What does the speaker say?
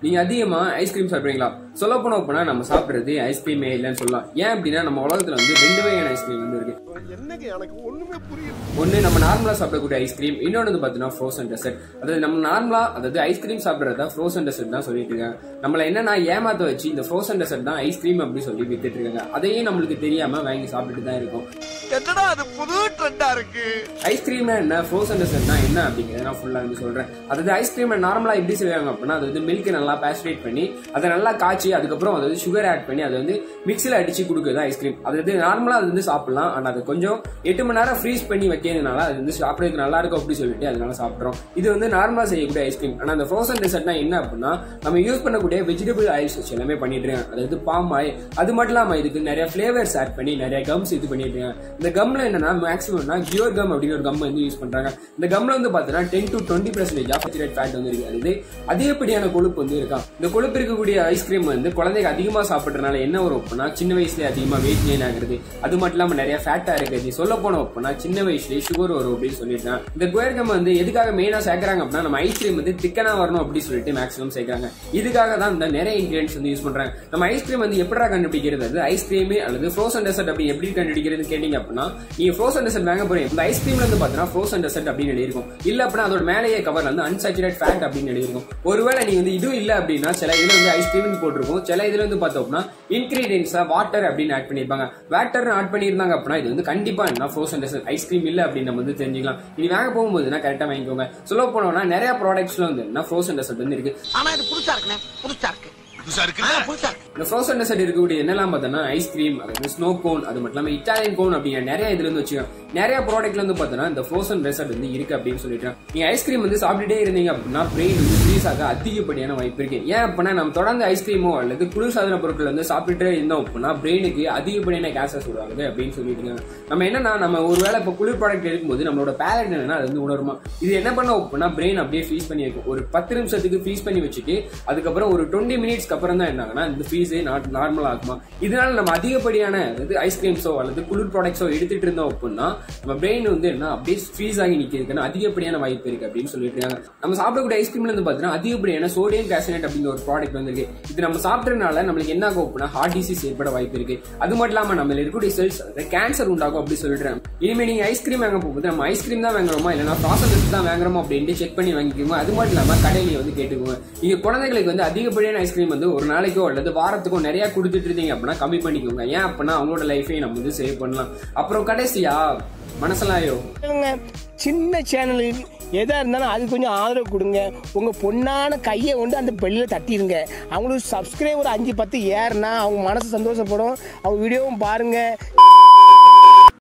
நீங்க அதிகமா ஐஸ்கிரீம் சாப்பிடுறீங்களா சொல்ல போனோம் அப்படின்னா நம்ம சாப்பிடுறது ஐஸ்கிரீமே இல்லைன்னு சொல்லலாம் ஏன் அப்படின்னா நம்ம உலகத்துல வந்து ரெண்டு வகையான ஐஸ்கிரீம் வந்து இருக்கு என்னங்க எனக்கு ஒண்ணுமே புரியல ஒன்னு நம்ம நார்மலா சாப்பிடக்கூடிய ஐஸ்கிரீம் இன்னொன்று வந்து பாத்தீங்கன்னா ஃப்ரோசன் டெசர்ட் அதாவது நம்ம நார்மலா அதாவது ஐஸ்கிரீம் சாப்பிடுறதா ஃப்ரோசன் டெசர்ட் தான் சொல்லிட்டு இருக்காங்க நம்மள என்னன்னா ஏமாத்த வச்சு இந்த ஃப்ரோசன் டெசர்ட் தான் ஐஸ்கிரீம் அப்படி சொல்லி வித்துட்டு இருக்காங்க அதையே நம்மளுக்கு தெரியாம வாங்கி சாப்பிட்டுட்டு தான் இருக்கும் என்னடா அது புது ட்ரெண்டா இருக்கு ஐஸ்கிரீம்னா என்ன ஃப்ரோசன் டெசர்ட்னா என்ன அப்படிங்கறத நான் ஃபுல்லா வந்து சொல்றேன் அதாவது ஐஸ்கிரீம் நார்மலா எப்படி செய்வாங்க அப்படின்னா அது வந்து மில்க் நல்லா பேஸ்ட்ரேட் பண்ணி அதை நல்லா காய்ச்சி அதுக்கப்புறம் அதாவது சுகர் ஆட் பண்ணி அதை வந்து மிக்சில அடிச்சு கொடுக்குறது ஐஸ்கிரீம் அதாவது நார்மலா அது வந்து சாப்பிடலாம் ஆனா அது கொஞ்சம் எட்டு மணி நேரம் ஃப்ரீஸ் பண்ணி வைக்கிறதுனால அது வந்து சாப்பிடறதுக்கு நல்லா இருக்கும் அப்படி சொல்லிட்டு அதனால சாப்பிட்றோம் இது வந்து நார்மலா செய்யக்கூடிய ஐஸ்கிரீம் ஆனா அந்த ஃப்ரோசன் டெசர்ட்னா என்ன அப்படின்னா நம்ம யூஸ் பண்ணக்கூடிய வெஜிடபிள் ஆயில்ஸ் வச்சு எல்லாமே பண்ணிட்டு இருக்காங்க அதாவது பாம் ஆயில் அது மட்டும் இல்லாம இதுக்கு நிறைய ஃபிளேவர்ஸ் ஆட் பண்ணி நிறைய கம்ஸ் இது பண்ணிட்டு இருக்காங்க இந்த கம்ல என்னன்னா மேக்ஸிமம்னா கியோர் கம் அப்படின்னு ஒரு கம் வந்து யூஸ் பண்றாங்க இந்த கம்ல வந்து பாத்தீங்கன்னா ten to twenty percentage of fat வந்து இருக்கு அது அதிகப்படியான கொழுப்பு வந்து இருக்கான் இந்த கொழுப்பு இருக்கக்கூடிய ஐஸ்கிரீம் வந்து குழந்தைங்க அதிகமா சாப்பிடுறதுனால என்ன வரும் அப்படின்னா சின்ன வயசுல அதிகமா வெயிட் கெயின் ஆகுறது அது மட்டும் இல்லாம நிறைய ஃபேட்டா இருக்குது சொல்ல போனோம் அப்படின்னா சின்ன வயசுலயே சுகர் வரும் அப்படின்னு சொல்லியிருக்காங்க இந்த குயர் கம் வந்து எதுக்காக மெயினா சேர்க்கறாங்க அப்படின்னா நம்ம ஐஸ்கிரீம் வந்து திக்கனா வரணும் அப்படின்னு சொல்லிட்டு மேக்ஸிமம் சேர்க்கறாங்க இதுக்காக தான் இந்த நிறைய இன்கிரியன்ஸ் வந்து யூஸ் பண்றாங்க நம்ம ஐஸ்கிரீம் வந்து எப்படா கண்டுபிடிக்கிறது அது ஐஸ்கிரீம் அல்லது ஃப்ரோசன் டெசர்ட் அப்படி எப்படி கண்டுபிடிக்கிறது கேட்டீங்க அப்படின்னா நீங்க ஃப்ரோசன் டெசர்ட் வாங்க போறீங்க இந்த ஐஸ்கிரீம்ல வந்து பாத்தீங்கன்னா ஃப்ரோசன் டெசர்ட் அப்படின்னு எழுதிருக்கும் இல்ல அப்படின்னா அதோட மேலேயே கவர்ல வந்து அன்சாச்சுரேட் ஃபேட் அப்படின்னு எழுதிருக்கும் ஒருவேளை நீங்க வந்து இதுவும் இல்ல அப்படின்னா சில இதுல வந்து ஐஸ்கிரீம் போட்டிருக்கும் சில இதுல வந்து பார்த்தோம் அப்படின்னா இன்கிரீடியன்ஸா வாட்டர் அப்படின்னு ஆட் பண்ணிருப்பாங்க வாட்டர் ஆட் பண்ணியிருந்தாங்க அப்படின்னா இது வந்து கண்டிப்பா என்ன ஃப்ரோசன் டெசர்ட் ஐஸ்கிரீம் இல்ல அப்படின்னு நம்ம வந்து தெரிஞ்சுக்கலாம் இனி வாங்க போகும்போதுனா கரெக்டா வாங்கிக்கோங்க சொல்ல போனோம்னா நிறைய ப்ராடக்ட்ஸ்ல வந்து என்ன ஃப்ரோசன் டெசர்ட் வந்து இருக்கு ஆனா இது புதுசா இருக்குண்ணே புதுசா இருக்கு புதுசா ஆ, இருக்கு புதுசா இருக்கு இந்த ஃப்ரோசன் டெசர்ட் இருக்கக்கூடிய என்னெல்லாம் பார்த்தோம்னா ஐஸ்கிரீம் அதாவது ஸ்னோ கோன் அது மட்டும் இல்லாம இட்டாலியன் கோன் அப்படிங்கிற நிறைய இதுல இருந்து வச்சுக்கோங்க நிறைய ப்ராடக்ட்ல வந்து பார்த்தோம்னா இந்த ஃப்ரோசன் டெசர்ட் வந்து இருக்கு அப்படின்னு சொல்லிட்டு நீங்க ஐஸ்கிரீம் வந்து சாப்பிட்டுட்டே இருந்தீங்க அப்படின்னா பிரெயின் வந்து ஃப்ரீஸ் ஆக அதிகப்படியான வாய்ப்பு இருக்கு ஏன் அப்படின்னா நம்ம தொடர்ந்து ஐஸ்கிரீமோ அல்லது குளிர்சாதன பொருட்கள் வந்து சாப்பிட்டுட்டே இருந்தோம் அப்படின்னா பிரெயினுக்கு அதிகப்படியான கேசஸ் உருவாகுது அப்படின்னு சொல்லிட்டு இருக்காங்க நம்ம என்னன்னா நம்ம ஒருவேளை இப்போ குளிர் ப்ராடக்ட் எடுக்கும்போது நம்மளோட பேலட் என்னன்னா அது வந்து உணருமா இது என்ன பண்ண அப்படின்னா பிரெயின் அப்படியே ஃப்ரீஸ் பண்ணி வைக்கும் ஒரு பத்து நிமிஷத்துக்கு ஃப்ரீஸ் பண்ணி வச்சுட்டு அதுக்கப்புறம் ஒரு டுவெண்ட்டி மினிட்ஸ்க்கு அப்புறம் தான் என்னாங்கன்னா இந்த ஃபீஸே நாட் நார்மல் ஆகுமா இதனால நம்ம அதிகப்படியான அதாவது ஐஸ்கிரீம்ஸோ அல்லது குளிர் ப்ராடக்ட்ஸோ எடுத்துட்டு இருந்தோம் அப்படின்னா நம்ம பிரெயின் வந்து என்ன அப்படியே ஃப்ரீஸ் ஆகி நிக்கிறதுக்கு அதிகப்படியான வாய்ப்பு இருக்கு அப்படின்னு சொல்லிட்டு இருக்காங்க நம்ம சாப்பிடக்கூடிய ஐஸ்கிரீம்ல இருந்து பார்த்தீங்கன்னா அதிகப்படியான சோடியம் கேசனேட் அப்படிங்கிற ஒரு ப்ராடக்ட் வந்திருக்கு இது நம்ம சாப்பிட்றதுனால நம்மளுக்கு என்ன ஆகும் அப்படின்னா ஹார்ட் டிசீஸ் ஏற்பட வாய்ப்பு இருக்கு அது மட்டும் இல்லாம நம்ம இருக்கக்கூடிய செல்ஸ் கேன்சர் உண்டாகும் அப்படி சொல்லிடுறாங்க இனிமே நீங்க ஐஸ்கிரீம் வாங்க போகும்போது நம்ம ஐஸ்கிரீம் தான் வாங்குறோமா இல்லைன்னா ப்ராசஸ் தான் வாங்குறோமா அப்படின்ட்டு செக் பண்ணி வாங்கிக்கோங்க அது மட்டும் இல்லாம கடையில வந்து கேட்டுக்கோங்க நீங்க குழந்தைகளுக்கு வந்து அதிகப்படியான ஐஸ்கிரீம் வந்து ஒரு நாளைக்கோ அல்லது வாரத்துக்கோ நிறைய கொடுத்துட்டு இருந்தீங்க அப்படின்னா கம்மி பண்ணிக்கோங்க ஏன் அப்படின்னா அவங்களோட லைஃபையும் நம்ம வந்து சேவ் பண்ணலாம் அப்புறம் கடைசியா மனசலாயோ சொல்லுங்க. சின்ன சேனலுக்கு எதா இருந்தாலும் அது கொஞ்சம் ஆதரவு கொடுங்க உங்க பொண்ணான கையை கொண்டு அந்த பெல்லில் தட்டிடுங்க அவங்களுக்கு சப்ஸ்கிரைபர் அஞ்சு பத்து ஏறுனா அவங்க மனசு சந்தோஷப்படும் அவங்க வீடியோவும் பாருங்க